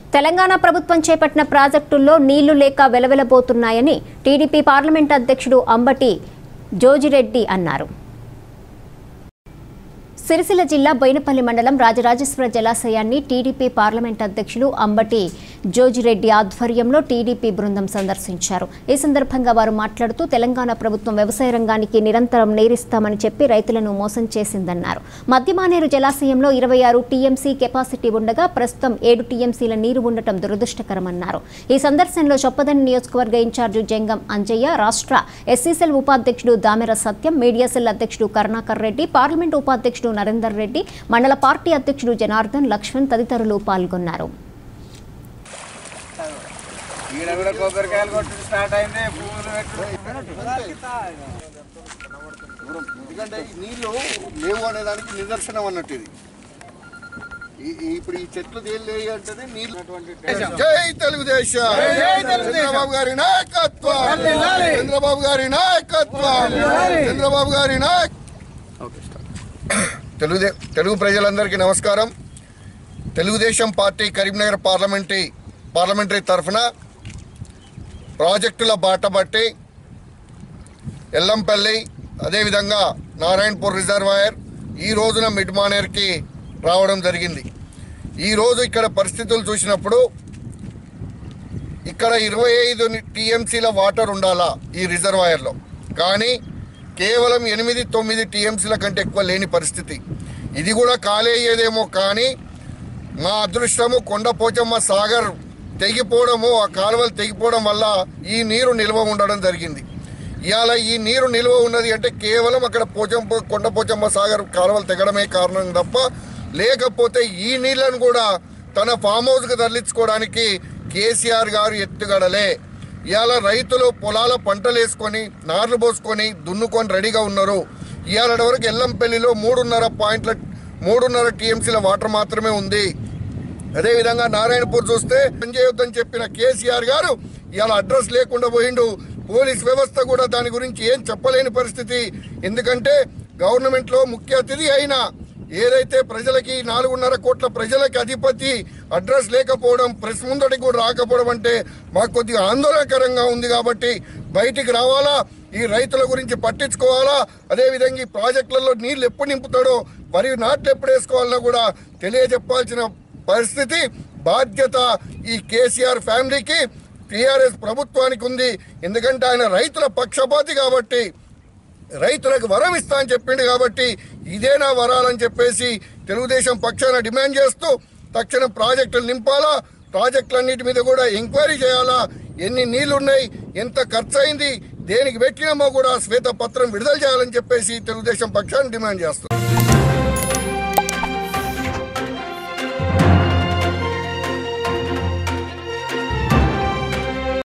తెలంగాణ ప్రభుత్వం చేపట్టిన ప్రాజెక్టుల్లో నీళ్లు లేక వెలవెలబోతున్నాయని టీడీపీ పార్లమెంట్ అధ్యక్షుడు అంబటి జోజిరెడ్డి అన్నారు సిరిసిల్ల జిల్లా బోయినపల్లి మండలం రాజరాజేశ్వర జలాశయాన్ని టీడీపీ పార్లమెంట్ అధ్యక్షులు అంబటి జోజిరెడ్డి ఆధ్వర్యంలో టీడీపీ బృందం సందర్శించారు ఈ సందర్భంగా వారు మాట్లాడుతూ తెలంగాణ ప్రభుత్వం వ్యవసాయ రంగానికి నిరంతరం నేరిస్తామని చెప్పి రైతులను మోసం చేసిందన్నారు మద్యమానేరు జలాశయంలో ఇరవై ఆరు టీఎంసీ కెపాసిటీ ఉండగా ప్రస్తుతం ఏడు టీఎంసీల నీరు ఉండటం దురదృష్టకరమన్నారు ఈ సందర్శనలో చొప్పదండి నియోజకవర్గ ఇన్ఛార్జి జంగం అంజయ్య రాష్ట్ర ఎస్సీసెల్ ఉపాధ్యక్షుడు దామెర సత్యం మీడియా సెల్ అధ్యక్షుడు కరుణాకర్ రెడ్డి పార్లమెంట్ ఉపాధ్యక్షుడు నరేందర్ రెడ్డి మండల పార్టీ అధ్యక్షుడు జనార్దన్ లక్ష్మణ్ తదితరులు పాల్గొన్నారు ఈడ కూడా కొబ్బరికాయలు కొట్టుడు స్టార్ట్ అయింది పువ్వులు ఎందుకంటే ఈ నీళ్లు లేవు అనేదానికి నిదర్శనం అన్నట్టు ఇది ఈ- ఈ- ఇప్పుడు ఈ చెట్లు తేలి అంటేనే నీళ్ళు జై తెలుగుదేశం చంద్రబాబు గారి నాయకత్వం చంద్రబాబు గారి నాయకత్వం చంద్రబాబు గారి నాయక తెలుగుదే తెలుగు ప్రజలందరికీ నమస్కారం Telugu Desam party Karimnagar parliamentary parliamentary తరఫున ప్రాజెక్టుల బాట బట్టి ఎల్లంపల్లి అదేవిధంగా నారాయణపూర్ రిజర్వాయర్ ఈ రోజున మిడ్ మానేర్కి రావడం జరిగింది ఈ రోజు ఇక్కడ పరిస్థితులు చూసినప్పుడు ఇక్కడ ఇరవై ఐదు టీఎంసీల వాటర్ ఉండాలా ఈ రిజర్వాయర్లో కానీ కేవలం ఎనిమిది తొమ్మిది టీఎంసీల కంటే ఎక్కువ లేని పరిస్థితి ఇది కూడా ఖాళీ అయ్యేదేమో కానీ మా అదృష్టము కొండపోచమ్మ సాగర్ తెగిపోవడము ఆ కాలువలు తెగిపోవడం వల్ల ఈ నీరు నిల్వ ఉండడం జరిగింది ఇవాళ ఈ నీరు నిల్వ ఉన్నది అంటే కేవలం అక్కడ పోచం కొండపోచమ్మ సాగర్ కాలువలు తెగడమే కారణం తప్ప లేకపోతే ఈ నీళ్లను కూడా తన ఫామ్ హౌస్కి తరలించుకోవడానికి కేసీఆర్ గారు ఎత్తుగడలే ఇవాళ రైతులు పొలాల పంటలు వేసుకొని నార్లు పోసుకొని దున్నుకొని రెడీగా ఉన్నారు ఇవాళ వరకు ఎల్లంపల్లిలో మూడున్నర పాయింట్ల మూడున్నర టీఎంసీల వాటర్ మాత్రమే ఉంది అదేవిధంగా నారాయణపూర్ చూస్తే పని చేయొద్దని చెప్పిన కేసీఆర్ గారు ఇవాళ అడ్రస్ లేకుండా పోయిండు పోలీస్ వ్యవస్థ కూడా దాని గురించి ఏం చెప్పలేని పరిస్థితి ఎందుకంటే గవర్నమెంట్లో ముఖ్య అతిథి అయిన ఏదైతే ప్రజలకి నాలుగున్నర కోట్ల ప్రజలకి అధిపతి అడ్రస్ లేకపోవడం ప్రెస్ ముందటికి కూడా రాకపోవడం అంటే మాకు కొద్దిగా ఆందోళనకరంగా ఉంది కాబట్టి బయటికి రావాలా ఈ రైతుల గురించి పట్టించుకోవాలా అదేవిధంగా ఈ ప్రాజెక్టులలో నీళ్లు ఎప్పుడు నింపుతాడో మరియు నాట్లు ఎప్పుడు వేసుకోవాలన్నా కూడా తెలియజెప్పాల్సిన పరిస్థితి బాధ్యత ఈ కేసీఆర్ ఫ్యామిలీకి టీఆర్ఎస్ ప్రభుత్వానికి ఉంది ఎందుకంటే ఆయన రైతుల పక్షపాతి కాబట్టి రైతులకు వరం ఇస్తా అని చెప్పిండు కాబట్టి ఇదే నా వరాలని చెప్పేసి తెలుగుదేశం పక్షాన డిమాండ్ చేస్తూ తక్షణం ప్రాజెక్టులు నింపాలా ప్రాజెక్టులన్నిటి మీద కూడా ఎంక్వైరీ చేయాలా ఎన్ని నీళ్లు ఉన్నాయి ఎంత ఖర్చు అయింది దేనికి పెట్టినామో కూడా శ్వేతపత్రం విడుదల చేయాలని చెప్పేసి తెలుగుదేశం పక్షాన్ని డిమాండ్ చేస్తుంది